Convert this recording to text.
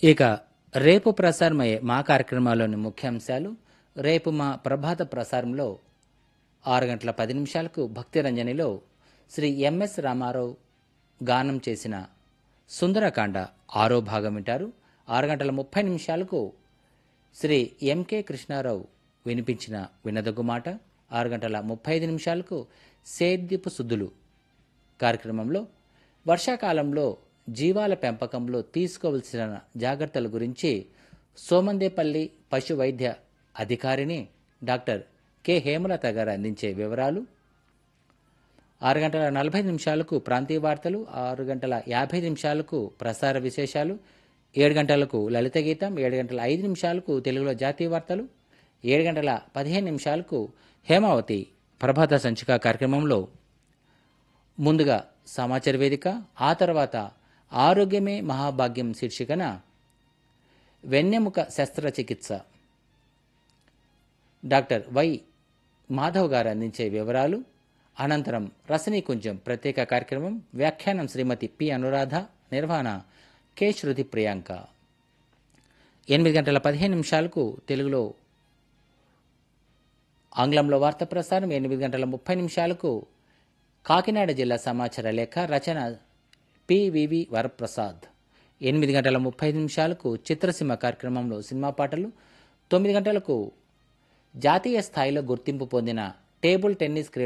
ఇక రేపు ప్రసారమయ్యే మా కార్యక్రమాల్లోని ముఖ్యాంశాలు రేపు మా ప్రభాత ప్రసారంలో ఆరు గంటల పది నిమిషాలకు భక్తి రంజనిలో శ్రీ ఎంఎస్ రామారావు గానం చేసిన సుందరకాండ ఆరో భాగం వింటారు ఆరు గంటల ముప్పై నిమిషాలకు శ్రీ ఎంకే కృష్ణారావు వినిపించిన వినదగు మాట ఆరు గంటల ముప్పై ఐదు నిమిషాలకు సేద్యపు సుద్దులు కార్యక్రమంలో వర్షాకాలంలో జీవాల పెంపకంలో తీసుకోవలసిన జాగ్రత్తల గురించి సోమందేపల్లి పశు వైద్య అధికారిని డాక్టర్ కె హేమలత గారు అందించే వివరాలు ఆరు గంటల నలభై నిమిషాలకు ప్రాంతీయ వార్తలు ఆరు గంటల యాభై నిమిషాలకు ప్రసార విశేషాలు ఏడు గంటలకు లలిత గీతం ఏడు గంటల ఐదు నిమిషాలకు తెలుగులో జాతీయ వార్తలు ఏడు గంటల పదిహేను నిమిషాలకు హేమావతి ప్రభాత సంచిక కార్యక్రమంలో ముందుగా సమాచార వేదిక ఆ తర్వాత ఆరోగ్యమే మహాభాగ్యం శీర్షికన వెన్నెముక శస్త్రచికిత్స డాక్టర్ వై మాధవ్ గారు అందించే వివరాలు అనంతరం రసనీ కుంజం ప్రత్యేక కార్యక్రమం వ్యాఖ్యానం శ్రీమతి పి అనురాధ నిర్వహణ కె శృతి ప్రియాంక ఎనిమిది గంటల పదిహేను నిమిషాలకు తెలుగులో ఆంగ్లంలో వార్త ప్రసారం ఎనిమిది గంటల ముప్పై నిమిషాలకు కాకినాడ జిల్లా సమాచార లేఖ రచన పివివి వరప్రసాద్ ఎనిమిది గంటల ముప్పై నిమిషాలకు చిత్రసీమ కార్యక్రమంలో సినిమా పాటలు తొమ్మిది గంటలకు జాతీయ స్థాయిలో గుర్తింపు పొందిన టేబుల్ టెన్నిస్ క్రీడ